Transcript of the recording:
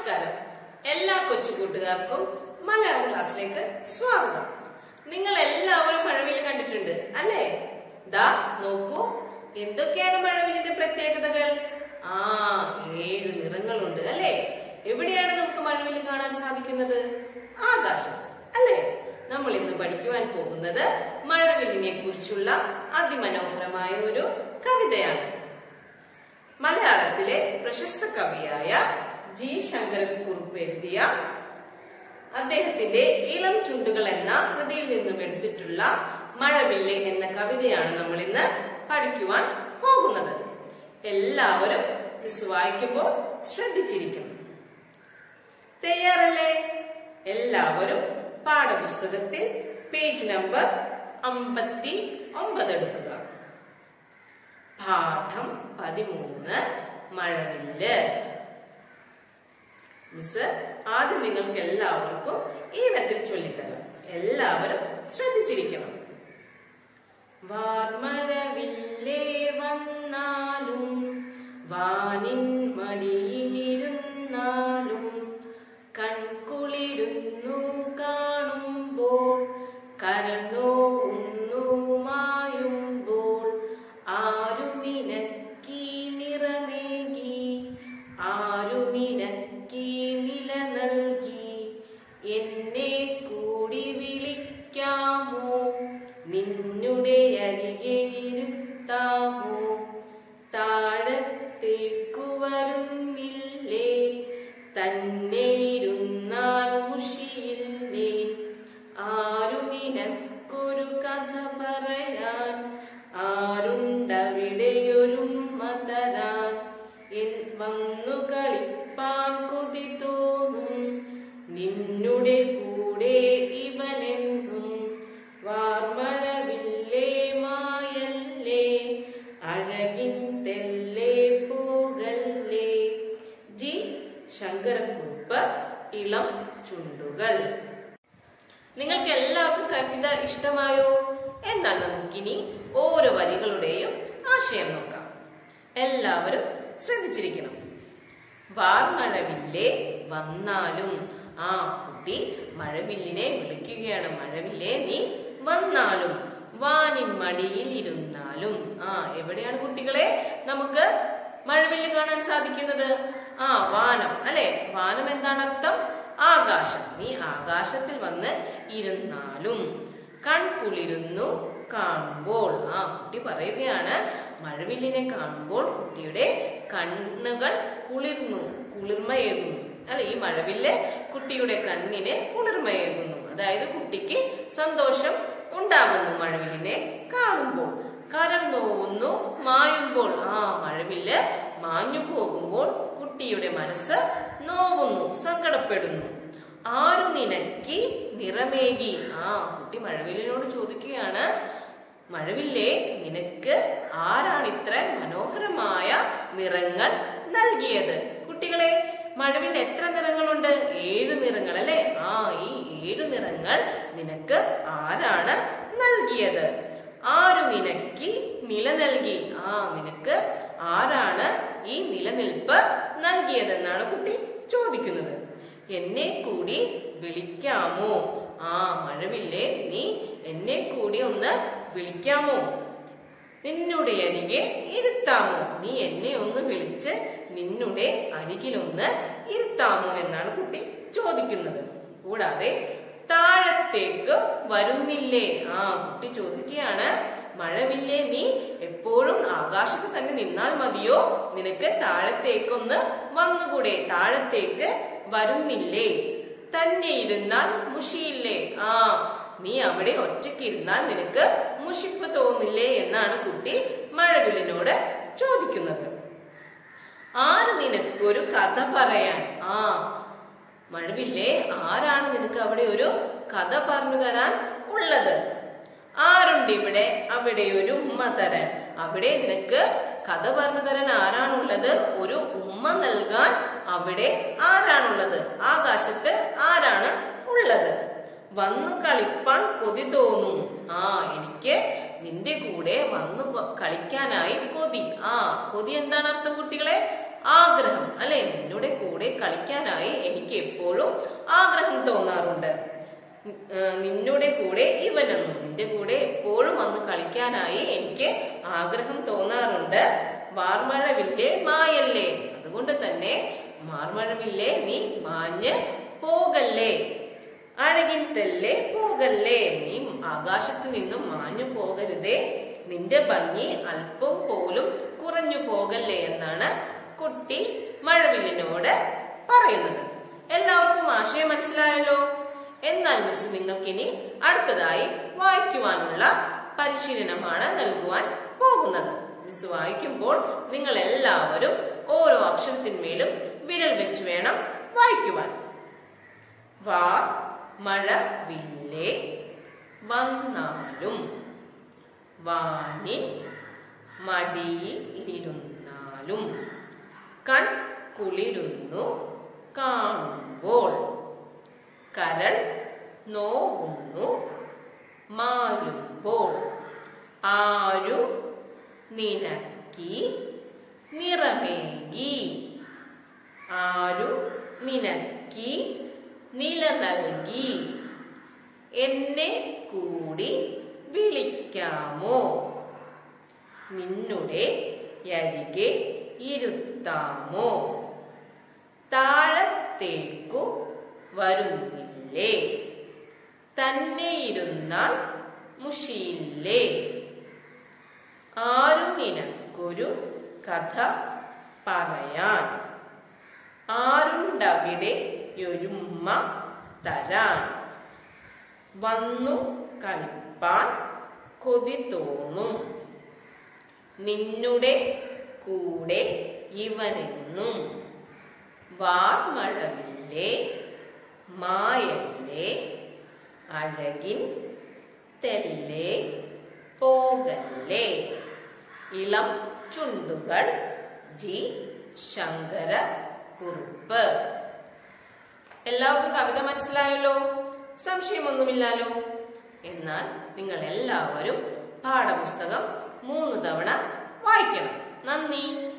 നമസ്കാരം എല്ലാ കൊച്ചു കൂട്ടുകാർക്കും മലയാളം ക്ലാസ്സിലേക്ക് സ്വാഗതം നിങ്ങൾ എല്ലാവരും മഴവിൽ കണ്ടിട്ടുണ്ട് അല്ലേ ദാ നോക്കൂ എന്തൊക്കെയാണ് മഴവിലിന്റെ പ്രത്യേകതകൾ ആ ഏഴ് നിറങ്ങളുണ്ട് അല്ലേ എവിടെയാണ് നമുക്ക് മഴവിൽ കാണാൻ സാധിക്കുന്നത് ആകാശം അല്ലേ നമ്മൾ ഇന്ന് പഠിക്കുവാൻ പോകുന്നത് മഴവിലിനെ കുറിച്ചുള്ള അതിമനോഹരമായ ഒരു കവിതയാണ് മലയാളത്തിലെ പ്രശസ്ത കവിയായ ജി ശങ്കരക്കുറുപ്പ് എഴുതിയ അദ്ദേഹത്തിന്റെ ഇളം ചുണ്ടുകൾ എന്ന കൃതിയിൽ നിന്നും എടുത്തിട്ടുള്ള മഴവില്ല് എന്ന കവിതയാണ് നമ്മൾ ഇന്ന് പഠിക്കുവാൻ പോകുന്നത് എല്ലാവരും മിസ് വായിക്കുമ്പോൾ ശ്രദ്ധിച്ചിരിക്കണം തയ്യാറല്ലേ എല്ലാവരും പാഠപുസ്തകത്തിൽ പേജ് നമ്പർ അമ്പത്തി ഒമ്പത് എടുക്കുക പാഠം പതിമൂന്ന് മഴവില്ല് മിസ് ആദ്യം നിങ്ങൾക്ക് എല്ലാവർക്കും ഈണത്തിൽ ചൊല്ലിത്തരാം എല്ലാവരും ശ്രദ്ധിച്ചിരിക്കണം വാർമഴവില്ലേ വന്നാലും വാനിൻ മടിയിലിരുന്നാലും കൺകുളിരുന്നു കാണുമ്പോൾ കരന്നോന്നു മായുമ്പോൾ ആരുമിനക്കി നിറമേകി ആരുമിനക്കി നില നൽകി എന്നെ കൂടി വിളിക്കാമോ നിന്നുടെ അരികെ ഇരുത്താമോ താഴത്തേക്കു വരുന്നില്ലേ തന്നെ ഇരുന്നാൽ മുഷിയില്ലേ ആരുമിനക്കൊരു കഥ പറയാൻ ആരുണ്ടവിടെയൊരുമ്മ തരാൻ എൻ വന്നു കളിപ്പാൻ കൊതി തോന്നും നിന്നുടെ കൂടെ ഇവനെന്നും വാർമഴവില്ലേ മായല്ലേ അഴകിൻ തെല്ലേ പോകല്ലേ ജി ശങ്കരക്കുറുപ്പ് ഇളം ചുണ്ടുകൾ നിങ്ങൾക്ക് എല്ലാവർക്കും കവിത ഇഷ്ടമായോ എന്നാൽ നമുക്കിനി ഓരോ വരികളുടെയും ആശയം നോക്കാം എല്ലാവരും ശ്രദ്ധിച്ചിരിക്കണം വാർമഴവില്ലേ വന്നാലും ആ കുട്ടി മഴവില്ലിനെ വിളിക്കുകയാണ് മഴവില്ലേ നീ വന്നാലും വാനിൻ മടിയിൽ ഇരുന്നാലും ആ എവിടെയാണ് കുട്ടികളെ നമുക്ക് മഴവില്ല് കാണാൻ സാധിക്കുന്നത് ആ വാനം അല്ലെ വാനം എന്താണ് അർത്ഥം ആകാശം നീ ആകാശത്തിൽ വന്ന് ഇരുന്നാലും കൺകുളിരുന്നു കാണുമ്പോൾ ആ കുട്ടി പറയുകയാണ് മഴവില്ലിനെ കാണുമ്പോൾ കുട്ടിയുടെ കണ്ണുകൾ കുളിർന്നു കുളിർമയേകുന്നു അല്ലെ ഈ മഴവില്ല് കുട്ടിയുടെ കണ്ണിന് കുളിർമയേകുന്നു അതായത് കുട്ടിക്ക് സന്തോഷം ഉണ്ടാകുന്നു മഴവില്ലിനെ കാണുമ്പോൾ കരൾ നോവുന്നു മായുമ്പോൾ ആ മഴവില്ല് മാഞ്ഞു പോകുമ്പോൾ കുട്ടിയുടെ മനസ്സ് നോവുന്നു സങ്കടപ്പെടുന്നു ആരു നിനക്കി നിറമേകി ആ കുട്ടി മഴവില്ലിനോട് ചോദിക്കുകയാണ് മഴവില്ലേ നിനക്ക് ആരാണ് ഇത്ര മനോഹരമായ നിറങ്ങൾ നൽകിയത് കുട്ടികളെ മഴവിൽ എത്ര നിറങ്ങളുണ്ട് ഏഴ് നിറങ്ങൾ അല്ലെ ആ ഈ ഏഴ് നിറങ്ങൾ നിനക്ക് ആരാണ് നൽകിയത് ആരു നിനക്ക് നില നൽകി ആ നിനക്ക് ആരാണ് ഈ നിലനിൽപ്പ് നൽകിയതെന്നാണ് കുട്ടി ചോദിക്കുന്നത് എന്നെ കൂടി വിളിക്കാമോ ആ മഴവില്ലേ നീ എന്നെ കൂടി ഒന്ന് വിളിക്കാമോ നിന്നുടെ അരികെ ഇരുത്താമോ നീ എന്നെ ഒന്ന് വിളിച്ച് നിന്നുടെ അരികിലൊന്ന് ഇരുത്താമോ എന്നാണ് കുട്ടി ചോദിക്കുന്നത് കൂടാതെ താഴത്തേക്ക് വരുന്നില്ലേ ആ കുട്ടി ചോദിക്കുകയാണ് മഴവില്ലേ നീ എപ്പോഴും ആകാശത്ത് തന്നെ നിന്നാൽ മതിയോ നിനക്ക് താഴത്തേക്കൊന്ന് വന്നുകൂടെ താഴത്തേക്ക് വരുന്നില്ലേ തന്നെ ഇരുന്നാൽ മുഷിയില്ലേ ആ നീ അവിടെ ഒറ്റയ്ക്ക് ഇരുന്നാൽ നിനക്ക് മുഷിപ്പ് തോന്നില്ലേ എന്നാണ് കുട്ടി മഴവില്ലിനോട് ചോദിക്കുന്നത് ആര് നിനക്കൊരു കഥ പറയാൻ ആ മഴവില്ലേ ആരാണ് നിനക്ക് അവിടെ ഒരു കഥ പറഞ്ഞു തരാൻ ഉള്ളത് ആരുണ്ട് ഇവിടെ അവിടെ ഒരു ഉമ്മ തരാൻ അവിടെ നിനക്ക് കഥ പറഞ്ഞു തരാൻ ആരാണുള്ളത് ഒരു ഉമ്മ നൽകാൻ അവിടെ ആരാണുള്ളത് ആകാശത്ത് ആരാണ് ഉള്ളത് വന്നു കളിപ്പാൻ കൊതി തോന്നും ആ എനിക്ക് നിന്റെ കൂടെ വന്നു കൊ- കളിക്കാനായി കൊതി ആ കൊതി എന്താണ് അർത്ഥം കുട്ടികളെ ആഗ്രഹം അല്ലെ നിന്നുടെ കൂടെ കളിക്കാനായി എനിക്ക് എപ്പോഴും ആഗ്രഹം തോന്നാറുണ്ട് ഏഹ് നിന്നുടെ കൂടെ ഇവനെന്നും നിന്റെ കൂടെ എപ്പോഴും വന്ന് കളിക്കാനായി എനിക്ക് ആഗ്രഹം തോന്നാറുണ്ട് വാർമഴവില്ലേ മായല്ലേ അതുകൊണ്ട് തന്നെ മാർമഴവില്ലേ നീ മാഞ്ഞ് പോകല്ലേ അഴകിൻ തെല്ലേ പോകല്ലേ നീ ആകാശത്ത് നിന്നും മാഞ്ഞു പോകരുതേ നിന്റെ ഭംഗി അല്പം പോലും കുറഞ്ഞു പോകല്ലേ എന്നാണ് കുട്ടി മഴവില്ലിനോട് പറയുന്നത് എല്ലാവർക്കും ആശയം മനസ്സിലായല്ലോ എന്നാൽ മിസ് നിങ്ങൾക്കിനി അടുത്തതായി വായിക്കുവാനുള്ള പരിശീലനമാണ് നൽകുവാൻ പോകുന്നത് മിസ് വായിക്കുമ്പോൾ നിങ്ങൾ എല്ലാവരും ഓരോ അക്ഷരത്തിന്മേലും വിരൽ വെച്ച് വേണം വായിക്കുവാൻ വാ മഴ വില്ലേ വന്നാലും വാനിൻ മടിയിലിരുന്നാലും കൺ കുളിരുന്നു കാണുമ്പോൾ കരൾ നോവുന്നു മായുമ്പോൾ ആരു നിനക്കി നിറമേകി ആരു നിനക്കി നില നൽകി എന്നെ കൂടി വിളിക്കാമോ നിന്നുടെ അരികെ ഇരുത്താമോ താഴത്തേക്കു വരുന്നില്ലേ തന്നെ ഇരുന്നാൽ മുഷിയില്ലേ ആരു നിനക്കൊരു കഥ പറയാൻ ആരുണ്ടവിടെ ഒരുമ്മ തരാൻ വന്നു കളിപ്പാൻ കൊതി തോന്നും നിന്നുടെ കൂടെ ഇവനെന്നും വാർമഴവില്ലേ മായല്ലേ അഴകിൻ തെല്ലേ പോകല്ലേ ഇളം ചുണ്ടുകൾ ജി ശങ്കര കുറുപ്പ് എല്ലാവർക്കും കവിത മനസ്സിലായല്ലോ സംശയമൊന്നുമില്ലല്ലോ എന്നാൽ നിങ്ങൾ എല്ലാവരും പാഠപുസ്തകം മൂന്ന് തവണ വായിക്കണം നന്ദി